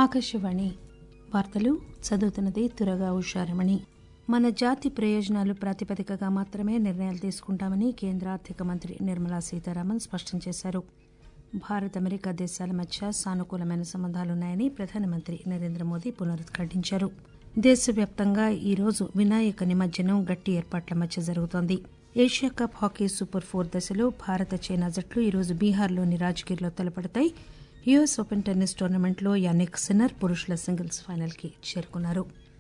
ఆకాశవాణి వార్తలు చదువుతున్నది తురగా ఉషారమణి మన జాతి ప్రయోజనాలు ప్రాతిపదికగా మాత్రమే నిర్ణయాలు తీసుకుంటామని కేంద్ర ఆర్థిక మంత్రి నిర్మలా సీతారామన్ స్పష్టం చేశారు భారత్ అమెరికా దేశాల మధ్య సానుకూలమైన సంబంధాలున్నాయని ప్రధానమంత్రి నరేంద్ర మోదీ పునరుద్ఘాటించారు దేశవ్యాప్తంగా ఈరోజు వినాయక నిమజ్జనం గట్టి ఏర్పాట్ల మధ్య జరుగుతోంది Asia cup hockey super four దశలో భారత చైనా జట్లు ఈరోజు బీహార్లోని రాజ్గిర్లో తలపడతాయి యుఎస్ ఓపెన్ టెన్నిస్ టోర్నమెంట్లో యానిక్ సిన్నర్ పురుషుల సింగిల్స్ ఫైనల్కి చేరుకున్నారు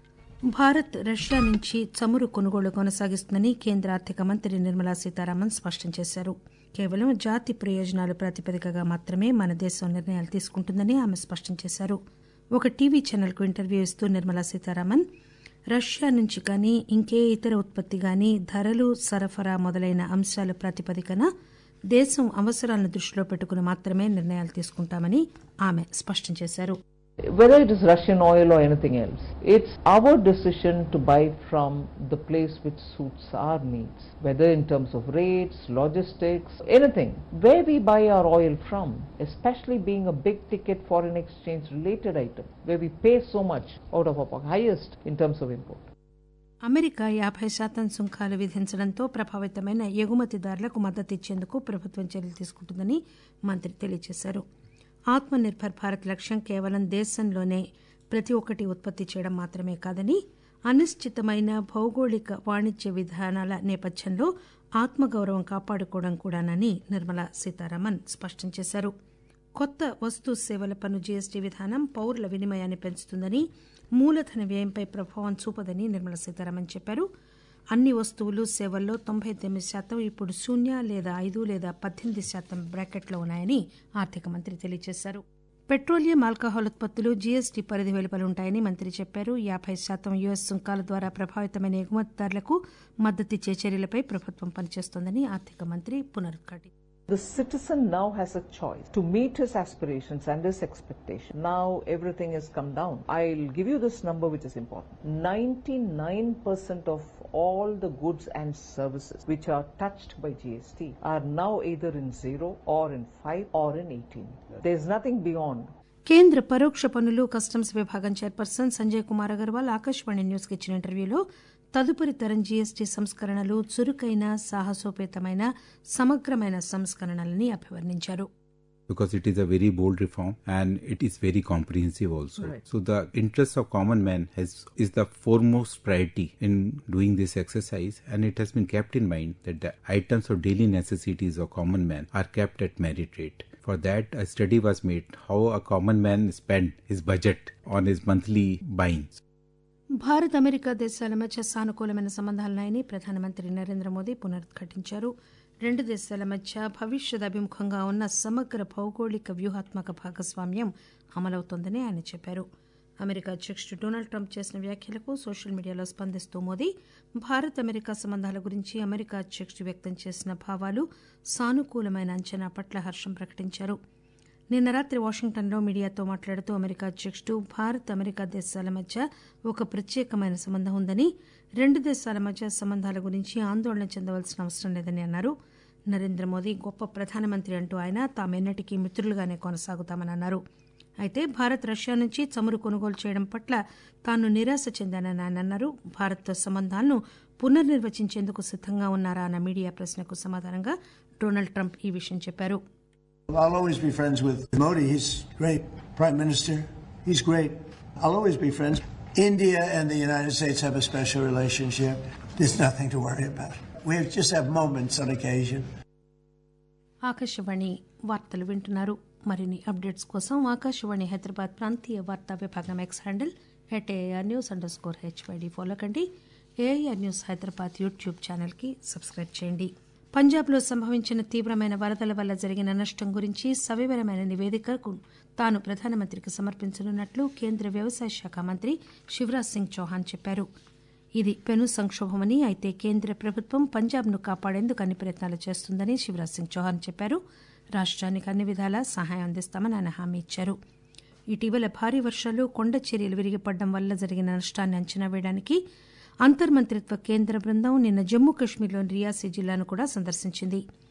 భారత్ రష్యా నుంచి చమురు కొనుగోలు కొనసాగిస్తుందని కేంద్ర ఆర్థిక మంత్రి నిర్మలా సీతారామన్ స్పష్టం చేశారు కేవలం జాతి ప్రయోజనాలు ప్రాతిపదికగా మాత్రమే మన దేశం నిర్ణయాలు తీసుకుంటుందని ఆమె స్పష్టం చేశారు ఒక టీవీ ఛానల్కు ఇంటర్వ్యూ ఇస్తూ నిర్మలా సీతారామన్ రష్యా నుంచి కానీ ఇంకే ఇతర ఉత్పత్తి గాని ధరలు సరఫరా మొదలైన అంశాల ప్రాతిపదికన దేశం అవసరాలను దృష్టిలో పెట్టుకుని మాత్రమే నిర్ణయాలు తీసుకుంటామని ఆమె స్పష్టం చేశారు whether it is Russian oil or anything else. It's our decision to buy from the place which suits our needs, whether in terms of rates, logistics, anything. Where we buy our oil from, especially being a big ticket foreign exchange related item, where we pay so much out of our pocket, highest in terms of import. America యాభై శాతం సుంకాలు విధించడంతో ప్రభావితమైన ఎగుమతిదారులకు మద్దతు ఇచ్చేందుకు ప్రభుత్వం చర్యలు తీసుకుంటుందని మంత్రి తెలియజేశారు ఆత్మ నిర్భర్ భారత్ లక్ష్యం కేవలం దేశంలోనే ప్రతి ఒక్కటి ఉత్పత్తి చేయడం మాత్రమే కాదని అనిశ్చితమైన భౌగోళిక వాణిజ్య విధానాల నేపథ్యంలో ఆత్మగౌరవం కాపాడుకోవడం కూడానని నిర్మలా సీతారామన్ స్పష్టం చేశారు కొత్త వస్తు సేవల పన్ను జీఎస్టీ విధానం పౌరుల వినిమయాన్ని పెంచుతుందని మూలధన వ్యయంపై ప్రభావం చూపదని నిర్మలా సీతారామన్ చెప్పారు అన్ని వస్తువులు సేవల్లో తొంభై తొమ్మిది శాతం ఇప్పుడు శూన్య లేదా ఐదు లేదా పద్దెనిమిది శాతం బ్రాకెట్లో ఉన్నాయని ఆర్థిక మంత్రి తెలియజేశారు పెట్రోలియం ఆల్కహాల్ ఉత్పత్తులు జీఎస్టీ పరిధి వెలుపల ఉంటాయని మంత్రి చెప్పారు యాభై శాతం యుఎస్ సుంకాల ద్వారా ప్రభావితమైన ఎగుమతిదారులకు మద్దతిచ్చే చర్యలపై ప్రభుత్వం పనిచేస్తోందని ఆర్థిక మంత్రి పునరుద్ఘాటించారు The citizen now has a choice to meet his aspirations and his expectation. Now everything has come down. I'll give you this number which is important. 99% of all the goods and services which are touched by GST are now either in 0 or in 5 or in 18. There's nothing beyond. కేంద్ర పరోక్ష పన్నులు customs విభాగం chairperson Sanjay Kumar Agarwal Akashvani news కి ఇచ్చిన ఇంటర్వ్యూలో తదుపరి తరం GST సంస్కరణలు చురుకైన సాహసోపేతమైన సమగ్రమైన సంస్కరణలని అభివర్ణించారు because it is a very bold reform and it is very comprehensive also. Right. So the interest of common man has is the foremost priority in doing this exercise and it has been kept in mind that the items of daily necessities of common man are kept at merit rate. For that, a study was made how a common man spend his budget on his monthly buying. Bharat America దేశాల మధ్య సానుకూలమైన సంబంధాలున్నాయని ప్రధానమంత్రి నరేంద్ర మోదీ పునరుద్ఘాటించారు రెండు దేశాల మధ్య భవిష్యత్ అభిముఖంగా ఉన్న సమగ్ర భౌగోళిక వ్యూహాత్మక భాగస్వామ్యం అమలవుతోందని ఆయన చెప్పారు అమెరికా అధ్యక్షుడు డొనాల్డ్ ట్రంప్ చేసిన వ్యాఖ్యలకు సోషల్ మీడియాలో స్పందిస్తూ మోదీ భారత్ అమెరికా సంబంధాల గురించి అమెరికా అధ్యక్షుడు వ్యక్తం చేసిన భావాలు సానుకూలమైన అంచనా పట్ల హర్షం ప్రకటించారు నిన్న రాత్రి వాషింగ్టన్లో మీడియాతో మాట్లాడుతూ అమెరికా అధ్యక్షుడు భారత్ అమెరికా దేశాల మధ్య ఒక ప్రత్యేకమైన సంబంధం ఉందని రెండు దేశాల మధ్య సంబంధాల గురించి ఆందోళన చెందవలసిన అవసరం లేదని అన్నారు నరేంద్ర మోదీ గొప్ప ప్రధానమంత్రి అంటూ ఆయన తామెన్నటికీ మిత్రులుగానే కొనసాగుతామని అన్నారు అయితే భారత్ రష్యా నుంచి చమురు కొనుగోలు చేయడం పట్ల తాను నిరాశ చెందానని ఆయన అన్నారు భారత్తో సంబంధాలను పునర్నిర్వచించేందుకు సిద్దంగా ఉన్నారా అన్న మీడియా ప్రశ్నకు సమాధానంగా డొనాల్డ్ ట్రంప్ ఈ విషయం చెప్పారు I'll always be friends with Modi. He's great. Prime Minister, he's great. I'll always be friends. India and the United States have a special relationship. There's nothing to worry about. We just have moments on occasion. Akashvani వార్తలు వింటున్నారు మరిన్ని updates కోసం ఆకాశవాణి హైదరాబాద్ ప్రాంతీయ వార్తా విభాగం X handle at AR news underscore HYD follow కండి AIR news Hyderabad YouTube ఛానల్కి subscribe చేయండి పంజాబ్లో సంభవించిన తీవ్రమైన వరదల వల్ల జరిగిన నష్టం గురించి సవివరమైన నివేదికకు తాను ప్రధానమంత్రికి సమర్పించనున్నట్లు కేంద్ర వ్యవసాయ శాఖ మంత్రి శివరాజ్ సింగ్ చౌహాన్ చెప్పారు ఇది పెను సంక్షోభమని అయితే కేంద్ర ప్రభుత్వం పంజాబ్ను కాపాడేందుకు అన్ని ప్రయత్నాలు చేస్తుందని శివరాజ్ సింగ్ చౌహాన్ చెప్పారు రాష్ట్రానికి అన్ని విధాలా సహాయం అందిస్తామని ఆయన హామీ ఇచ్చారు ఇటీవల భారీ వర్షాలు కొండ చర్యలు విరిగిపడడం వల్ల జరిగిన నష్టాన్ని అంచనా వేయడానికి అంతర్మంత్రిత్వ కేంద్ర బృందం నిన్న జమ్మూ కశ్మీర్లోని రియాసీ జిల్లాను కూడా సందర్శించింది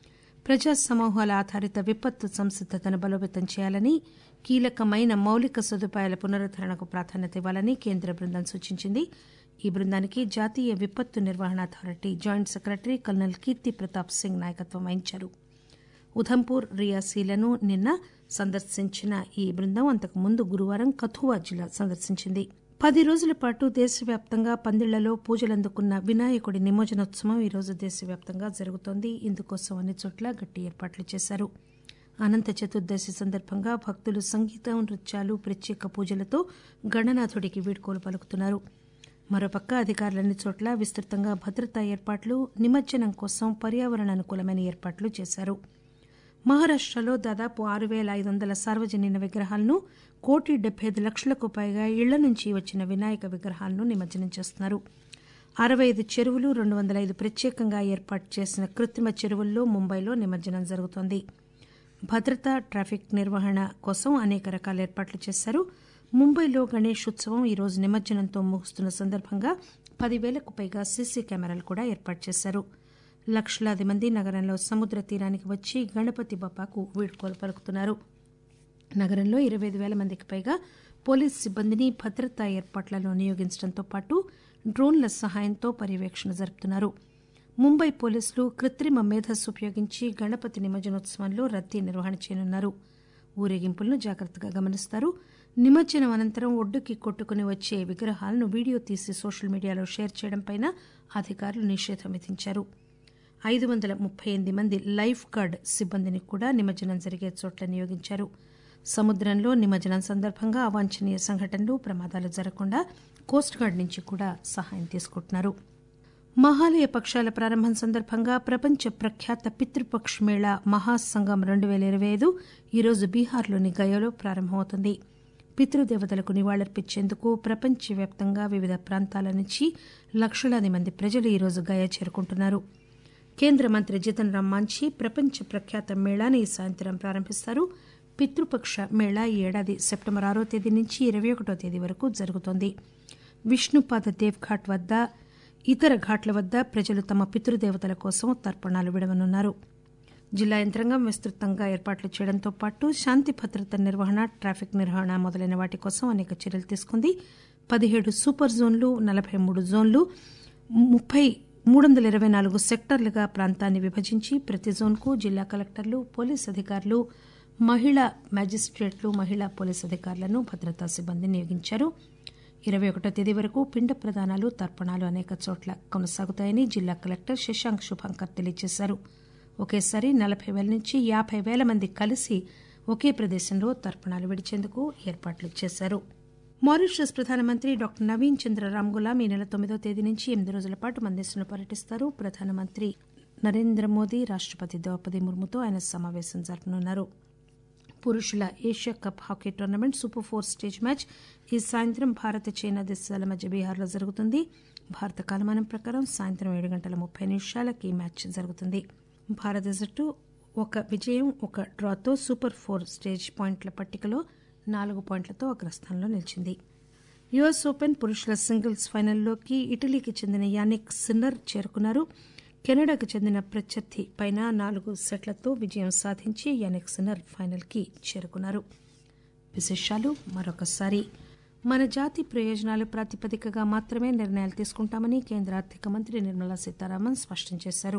ప్రజా సమూహాల ఆధారిత విపత్తు సంసిద్దతను బలోపేతం చేయాలని కీలకమైన మౌలిక సదుపాయాల పునరుద్దరణకు ప్రాధాన్యత ఇవ్వాలని కేంద్ర బృందం సూచించింది ఈ బృందానికి జాతీయ విపత్తు నిర్వహణ authority joint secretary colonel Kirti Pratap Singh నాయకత్వం వహించారు ఉధంపూర్ రియాసీలను నిన్న సందర్శించిన ఈ బృందం అంతకు ముందు గురువారం కథువా జిల్లా సందర్శించింది పది రోజుల పాటు దేశవ్యాప్తంగా పందిళ్లలో పూజలందుకున్న వినాయకుడి నిమజ్జనోత్సవం ఈరోజు దేశవ్యాప్తంగా జరుగుతోంది ఇందుకోసం అన్ని చోట్ల గట్టి ఏర్పాట్లు చేశారు అనంత చతుర్దశి సందర్భంగా భక్తులు సంగీతం నృత్యాలు ప్రత్యేక పూజలతో గణనాథుడికి వీడ్కోలు పలుకుతున్నారు మరోపక్క అధికారులన్ని చోట్ల విస్తృతంగా భద్రతా ఏర్పాట్లు నిమజ్జనం కోసం పర్యావరణ అనుకూలమైన ఏర్పాట్లు చేశారు మహారాష్టలో దాదాపు ఆరు పేల ఐదు వందల సార్వజనీన విగ్రహాలను కోటి డెబ్బై ఐదు లక్షలకు పైగా ఇళ్ల నుంచి వచ్చిన వినాయక విగ్రహాలను నిమజ్జనం చేస్తున్నారు అరవై ఐదు చెరువులు రెండు వందల ఐదు ప్రత్యేకంగా ఏర్పాటు చేసిన కృత్రిమ చెరువుల్లో ముంబైలో నిమజ్జనం జరుగుతోంది భద్రత ట్రాఫిక్ నిర్వహణ కోసం అనేక రకాల ఏర్పాట్లు చేశారు ముంబైలో గణేష్ ఉత్సవం ఈరోజు నిమజ్జనంతో ముగుస్తున్న సందర్భంగా పదివేలకు పైగా సీసీ కెమెరాలు కూడా ఏర్పాటు చేశారు లక్షలాది మంది నగరంలో సముద్ర తీరానికి వచ్చి గణపతి బప్పాకు వీడ్కోలు పలుకుతున్నారు నగరంలో ఇరవై ఐదు వేల మందికి పైగా పోలీసు సిబ్బందిని భద్రతా ఏర్పాట్లలో నియోగించడంతో పాటు డ్రోన్ల సహాయంతో పర్యవేక్షణ జరుపుతున్నారు ముంబై పోలీసులు కృత్రిమ మేధస్సు ఉపయోగించి గణపతి నిమజ్జనోత్సవంలో రద్దీ నిర్వహణ చేయనున్నారు ఊరేగింపులను జాగ్రత్తగా గమనిస్తారు నిమజ్జనం అనంతరం ఒడ్డుకి కొట్టుకుని వచ్చే విగ్రహాలను వీడియో తీసి సోషల్ మీడియాలో షేర్ చేయడంపై అధికారులు నిషేధం విధించారు ఐదు వందల ముప్పై ఎనిమిది మంది లైఫ్ గార్డ్ సిబ్బందిని కూడా నిమజ్జనం జరిగే చోట్ల నియోగించారు సముద్రంలో నిమజ్జనం సందర్భంగా అవాంఛనీయ సంఘటనలు ప్రమాదాలు జరగకుండా కోస్ట్ గార్డ్ నుంచి కూడా సహాయం తీసుకుంటున్నారు మహాలయ పక్షాల ప్రారంభం సందర్భంగా ప్రపంచ ప్రఖ్యాత పితృపక్ష మేళా మహాసంగం రెండు పేల ఇరవై ఐదు ఈరోజు బీహార్లోని గయాలో ప్రారంభమవుతుంది పితృదేవతలకు నివాళులర్పించేందుకు ప్రపంచవ్యాప్తంగా వివిధ ప్రాంతాల నుంచి లక్షలాది మంది ప్రజలు ఈరోజు గయా చేరుకుంటున్నారు కేంద్ర మంత్రి జితన్ రామ్ మాంఝీ ప్రపంచ ప్రఖ్యాత మేళాని ఈ సాయంత్రం ప్రారంభిస్తారు పితృపక్ష మేళా ఈ ఏడాది సెప్టెంబర్ ఆరో తేదీ నుంచి ఇరవై ఒకటో తేదీ వరకు జరుగుతోంది విష్ణుపాద దేవ్ ఘాట్ వద్ద ఇతర ఘాట్ల వద్ద ప్రజలు తమ పితృదేవతల కోసం తర్పణాలు విడవనున్నారు జిల్లా యంత్రాంగం విస్తృతంగా ఏర్పాట్లు చేయడంతో పాటు శాంతి భద్రత నిర్వహణ ట్రాఫిక్ నిర్వహణ మొదలైన వాటి కోసం అనేక చర్యలు తీసుకుంది పదిహేడు సూపర్ జోన్లు నలభై మూడు జోన్లు ముప్పై మూడు వందల ఇరవై నాలుగు సెక్టార్లుగా ప్రాంతాన్ని విభజించి ప్రతి జోన్కు జిల్లా కలెక్టర్లు పోలీస్ అధికారులు మహిళా మ్యాజిస్ట్రేట్లు మహిళా పోలీస్ అధికారులను భద్రతా సిబ్బంది నియోగించారు ఇరవై ఒకటో తేదీ వరకు పిండ ప్రదానాలు తర్పణాలు అనేక చోట్ల కొనసాగుతాయని జిల్లా కలెక్టర్ శశాంక్ శుభంకర్ తెలియజేశారు ఒకేసారి నలభై వేల నుంచి యాభై వేల మంది కలిసి ఒకే ప్రదేశంలో తర్పణాలు విడిచేందుకు ఏర్పాట్లు చేశారు మారిషస్ ప్రధానమంత్రి డాక్టర్ నవీన్ చంద్ర రామ్ గులాం ఈ నెల తొమ్మిదో తేదీ నుంచి ఎనిమిది రోజుల పాటు మన దేశంలో పర్యటిస్తారు ప్రధానమంత్రి నరేంద్ర మోదీ రాష్టపతి ద్రౌపది ముర్ముతో ఆయన సమావేశం జరపనున్నారు పురుషుల Asia cup hockey tournament super four stage match ఈ సాయంత్రం భారత్ చైనా దేశాల మధ్య బీహార్లో జరుగుతుంది భారత కాలమానం ప్రకారం సాయంత్రం ఏడు గంటల ముప్పై నిమిషాలకు ఈ మ్యాచ్ జరుగుతుంది భారత జట్టు ఒక విజయం ఒక డ్రాతో సూపర్ ఫోర్ స్టేజ్ పాయింట్ల పట్టికలో నాలుగు పాయింట్లతో అగ్రస్థానంలో నిలిచింది యుఎస్ ఓపెన్ పురుషుల సింగిల్స్ ఫైనల్లోకి ఇటలీకి చెందిన యానిక్ సిన్నర్ చేరుకున్నారు కెనడాకు చెందిన ప్రత్యర్థి పైన నాలుగు సెట్లతో విజయం సాధించి యానిక్ సిన్నర్ ఫైనల్కి చేరుకున్నారు విశేషాలు మరొకసారి మన జాతి ప్రయోజనాలు ప్రాతిపదికగా మాత్రమే నిర్ణయాలు తీసుకుంటామని కేంద్ర ఆర్థిక మంత్రి నిర్మలా సీతారామన్ స్పష్టం చేశారు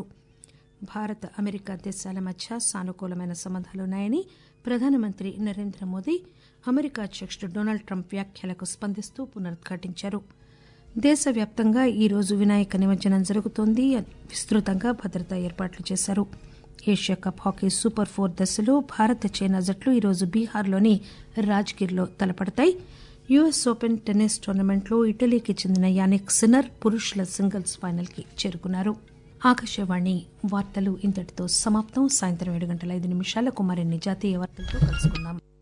భారత్ అమెరికా దేశాల మధ్య సానుకూలమైన సంబంధాలున్నాయని ప్రధానమంత్రి నరేంద్ర మోదీ అమెరికా అధ్యక్షుడు డొనాల్డ్ ట్రంప్ వ్యాఖ్యలకు స్పందిస్తూ పునరుద్ఘాటించారు దేశవ్యాప్తంగా ఈ రోజు వినాయక నిమజ్జనం జరుగుతోంది విస్తృతంగా భద్రతా ఏర్పాట్లు చేశారు Asia cup hockey super four దశలో భారత్ చైనా జట్లు ఈరోజు బీహార్లోని రాజ్గిర్లో తలపడతాయి యుఎస్ ఓపెన్ టెన్నిస్ టోర్నమెంట్లో ఇటలీకి చెందిన యానిక్ సిన్నర్ పురుషుల సింగిల్స్ ఫైనల్కి చేరుకున్నారు ఆకాశవాణి వార్తలు ఇంతటితో సమాప్తం సాయంత్రం ఏడు గంటల ఐదు నిమిషాలకు మరిన్ని జాతీయ వార్తలతో కలుసుకుందాం